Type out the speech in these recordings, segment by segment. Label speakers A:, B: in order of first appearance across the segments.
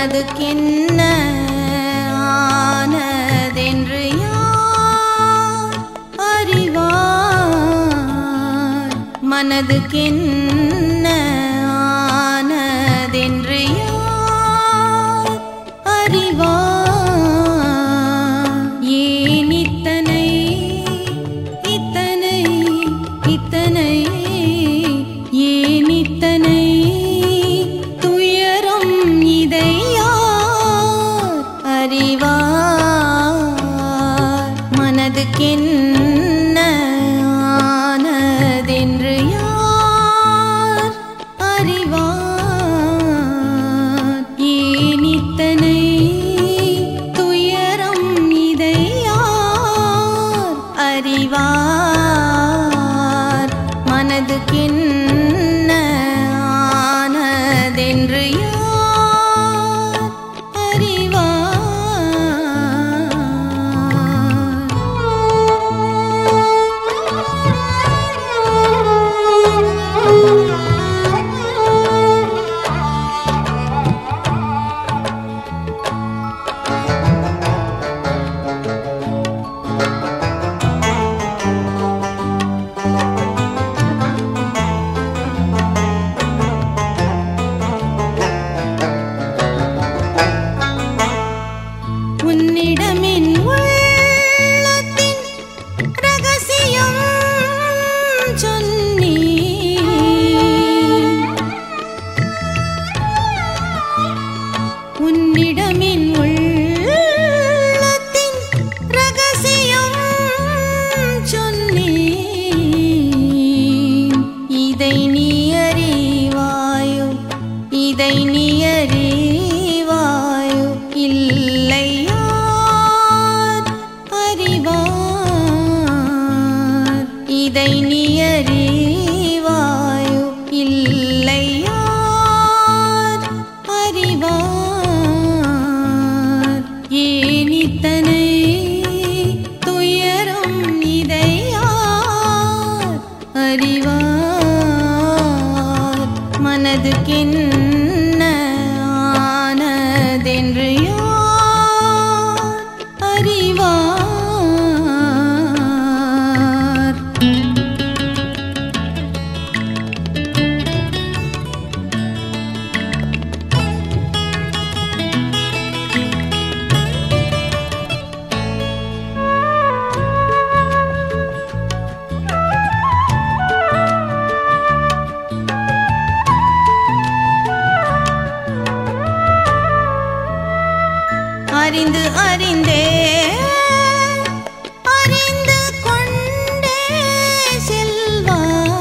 A: மனதுக்கென்ன ஆனதென்று யார் அறிவார் மனதுக்கென்ன ஆனதென்று யார் அறிவார் ஏன் இத்தனை இத்தனை இத்தனை ஏன் இத்தனை துயரம் இதை யார் அறிவார் மனதுக்கென்ன ஆனதென்று யார் அறிவார் ஏன் இத்தனை துயரம் இதை யார் அறிவார் மனதுக்கென்ன ஆனதென்று யார் உன்னிடமின் உள்ளத்தின் ரகசியம் சொன்னி உன்னிடமின் உள்ளத்தின் ரகசியம் சொன்னி இதை நீ அறிவாயோ இதை நீ அறிவாயோ இல்லை யார் அறிவார் இதை நீ அறிவாயோ இல்லை யார் அறிவார் ஏன் இத்தனை துயரம் இதை யார் அறிவார் மனதுக்கென்ன ஆனதென்று யார் அறிவார் அறிந்து அறிந்தே அறிந்து கொண்டே செல்வார்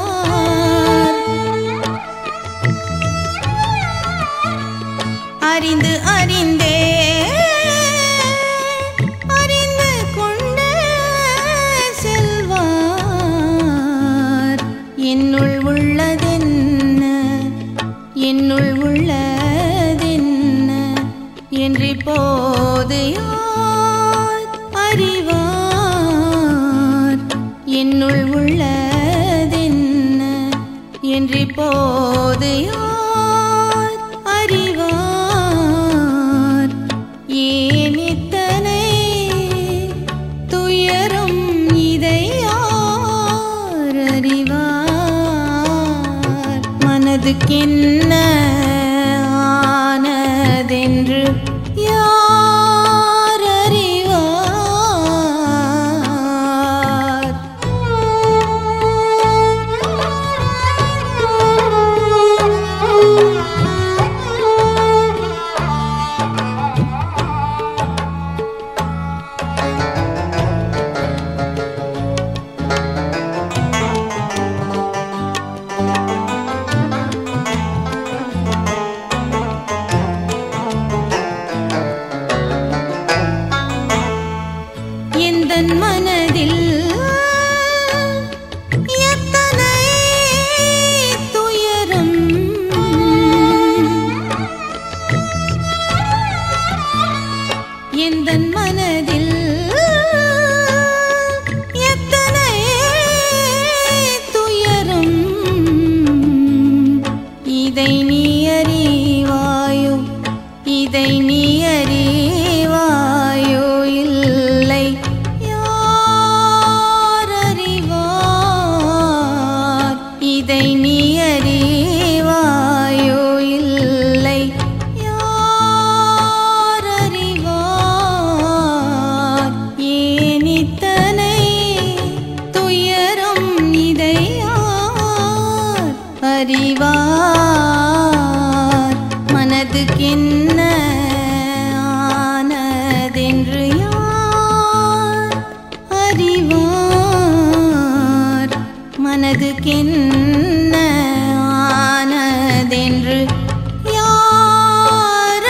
A: அறிந்து அறிந்தே அறிந்து கொண்டே செல்வார் என்னுள் உள்ளதென்ன என்னுள் உள்ளதென்ன என்று போது யார் அறிவார் என்னுள் உள்ளதென்ன என்று போது யார் அறிவார் ஏன் இத்தனை துயரம் இதை யார் அறிவார் மனதுக்கென்ன ஆனதென்று யார் அறிவார் எந்தன் மனதில் எத்தனை துயரம் எந்தன் மனதில் எத்தனை துயரம் இதை நீ அறிவாயோ இதை மனதுக்கென்ன ஆனதென்று யார்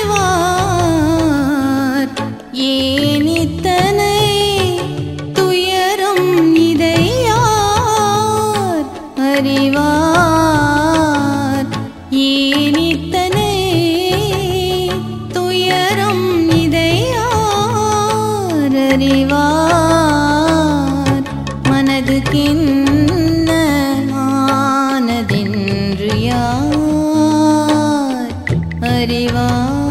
A: அறிவார் ஏன் இத்தனை துயரம் இதை யார் அறிவார் ஏன் இத்தனை துயரம் இதை யார் அறிவார் மனதுக்கென்ன ஆனதென்று யார் அறிவார்